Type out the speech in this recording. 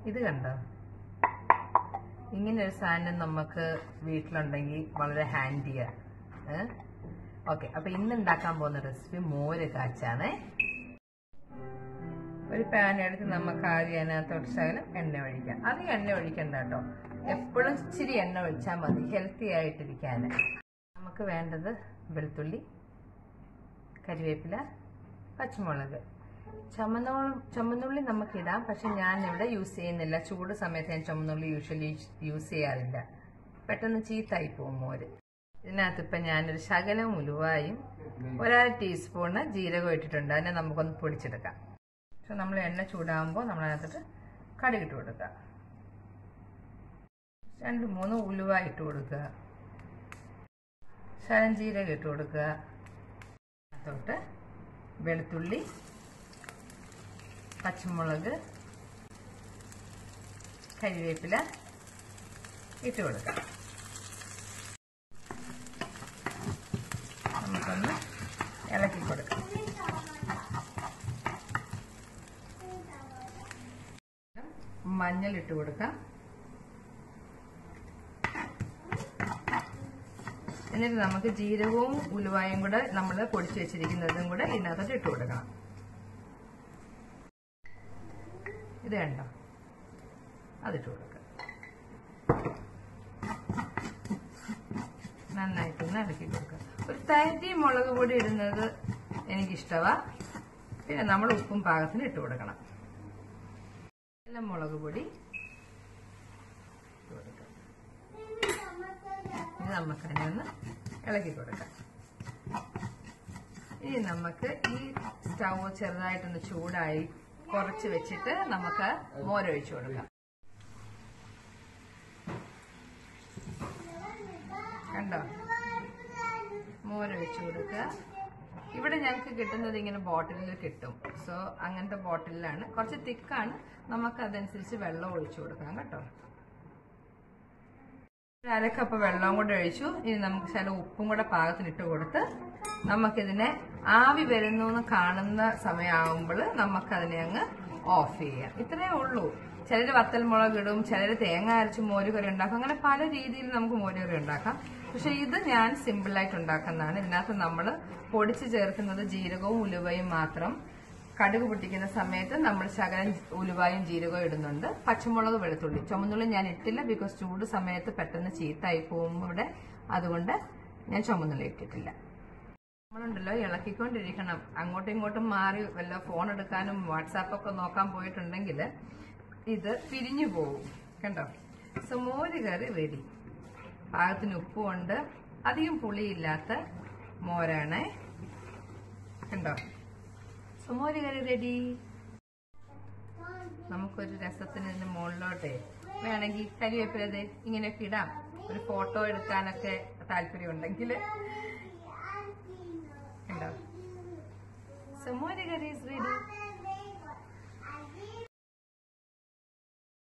ഇത് കണ്ടോ ഇങ്ങനെ ഒരു സാധനം നമുക്ക് വീട്ടിലുണ്ടെങ്കിൽ വളരെ ഹാൻഡിയാ ഓക്കെ അപ്പൊ ഇന്ന് ഉണ്ടാക്കാൻ പോകുന്ന റെസിപ്പി മോര് കാച്ചാണേ ഒരു പാൻ എടുത്ത് നമുക്ക് ആദ്യം അതിനകത്തോട്ട് ശകലം എണ്ണ ഒഴിക്കാം അധികം എണ്ണ ഒഴിക്കണ്ട കേട്ടോ എപ്പോഴും ഇച്ചിരി എണ്ണ ഒഴിച്ചാൽ മതി ഹെൽത്തി ആയിട്ടിരിക്കാൻ നമുക്ക് വേണ്ടത് വെളുത്തുള്ളി കരിവേപ്പില പച്ചമുളക് ചുമന്നുള്ളി ചുമന്നുള്ളി നമുക്കിടാം പക്ഷെ ഞാൻ ഇവിടെ യൂസ് ചെയ്യുന്നില്ല ചൂട് സമയത്ത് ഞാൻ ചുമന്നുള്ളി യൂഷ്വലി യൂസ് ചെയ്യാറില്ല പെട്ടെന്ന് ചീത്തായി പോകും മോര് ഇതിനകത്ത് ഇപ്പം ഞാനൊരു ശകലം ഉലുവായും ഒരര ടീസ്പൂണ് ജീരകം ഇട്ടിട്ടുണ്ട് അതിനെ നമുക്കൊന്ന് പൊടിച്ചെടുക്കാം പക്ഷെ നമ്മൾ എണ്ണ ചൂടാകുമ്പോൾ നമ്മളതിനകത്തിട്ട് കടുകിട്ട് കൊടുക്കുക രണ്ട് മൂന്ന് ഉലുവ ഇട്ട് കൊടുക്കുക ശരം ജീരകം ഇട്ട് കൊടുക്കുക അതിനകത്തോട്ട് വെളുത്തുള്ളി പച്ചമുളക് കരിവേപ്പില ഇട്ട് കൊടുക്കാം നമുക്കൊന്ന് ഇളക്കി കൊടുക്കാം മഞ്ഞൾ ഇട്ട് കൊടുക്കാം എന്നിട്ട് നമുക്ക് ജീരകവും ഉലുവായും കൂടെ നമ്മൾ പൊടിച്ചു വെച്ചിരിക്കുന്നതും കൂടെ ഇതിനകത്തോട്ട് ഇട്ട് കൊടുക്കണം ഇത് കണ്ടോ അതിട്ട് കൊടുക്കുക നന്നായിട്ടൊന്ന് ഇളക്കി കൊടുക്കുക ഒരു തരി മുളക് പൊടി ഇടുന്നത് എനിക്കിഷ്ടമാ പിന്നെ നമ്മൾ ഉപ്പും പാകത്തിന് ഇട്ട് കൊടുക്കണം നല്ല മുളക് പൊടി ഇട്ട് കൊടുക്കാം ഇത് നമുക്ക് തന്നെ ഒന്ന് ഇളക്കി കൊടുക്കാം ഇനി നമുക്ക് ഈ സ്റ്റൗ ചെറുതായിട്ടൊന്ന് ചൂടായി കുറച്ച് വെച്ചിട്ട് നമുക്ക് മോരൊഴിച്ചു കൊടുക്കാം കണ്ടോ മോരൊഴിച്ചു കൊടുക്കുക ഇവിടെ ഞങ്ങൾക്ക് കിട്ടുന്നത് ഇങ്ങനെ ബോട്ടിലിൽ കിട്ടും സോ അങ്ങനത്തെ ബോട്ടിലാണ് കുറച്ച് തിക്കാണ് നമുക്ക് അതനുസരിച്ച് വെള്ളം ഒഴിച്ചു കൊടുക്കാം കേട്ടോ ഒരു അരക്കപ്പ് വെള്ളവും കൂടെ ഒഴിച്ചു ഇനി നമുക്ക് ചില ഉപ്പും കൂടെ പാകത്തിന് ഇട്ട് കൊടുത്ത് നമുക്കിതിനെ ആവി വരുന്നു എന്ന് കാണുന്ന സമയമാകുമ്പോൾ നമുക്കതിനെ അങ്ങ് ഓഫ് ചെയ്യാം ഇത്രയേ ഉള്ളൂ ചിലർ വത്തൽ മുളക് ഇടും ചിലർ തേങ്ങ അരച്ച് മോരുകറി ഉണ്ടാക്കും അങ്ങനെ പല രീതിയിൽ നമുക്ക് മോരുകറി ഉണ്ടാക്കാം പക്ഷെ ഇത് ഞാൻ സിമ്പിളായിട്ട് ഉണ്ടാക്കുന്നതാണ് ഇതിനകത്ത് നമ്മൾ പൊടിച്ച് ചേർക്കുന്നത് ജീരകവും ഉലുവയും മാത്രം കടുക് പൊട്ടിക്കുന്ന സമയത്ത് നമ്മൾ ശകലം ഉലുവായും ജീരകവും ഇടുന്നുണ്ട് പച്ചമുളക് വെളുത്തുള്ളി ചുമന്നുള്ളി ഞാൻ ഇട്ടില്ല ബിക്കോസ് ചൂട് സമയത്ത് പെട്ടെന്ന് ചീത്തായി പോകുമ്പോൾ ഇവിടെ അതുകൊണ്ട് ഞാൻ ചുമന്നുള്ളി ഇട്ടിട്ടില്ല നമ്മളുണ്ടല്ലോ ഇളക്കിക്കൊണ്ടിരിക്കണം അങ്ങോട്ടും ഇങ്ങോട്ടും മാറി വല്ല ഫോൺ എടുക്കാനും വാട്സാപ്പൊക്കെ നോക്കാൻ പോയിട്ടുണ്ടെങ്കിൽ ഇത് പിരിഞ്ഞു പോകും കണ്ടോ സോ മോര് കറി റെഡി പാകത്തിന് ഉപ്പുമുണ്ട് അധികം പുളിയില്ലാത്ത മോരാണ് കണ്ടോ സോ മോര് കറി റെഡി നമുക്കൊരു രസത്തിന് ഇതിന്റെ മുകളിലോട്ടെ വേണമെങ്കിൽ കരിവേപ്പിലത് ഇങ്ങനെയൊക്കെ ഇടാം ഒരു ഫോട്ടോ എടുക്കാനൊക്കെ താല്പര്യം ഉണ്ടെങ്കിൽ ഉണ്ടോ സോ മോര് കറി ഇസ് റെഡി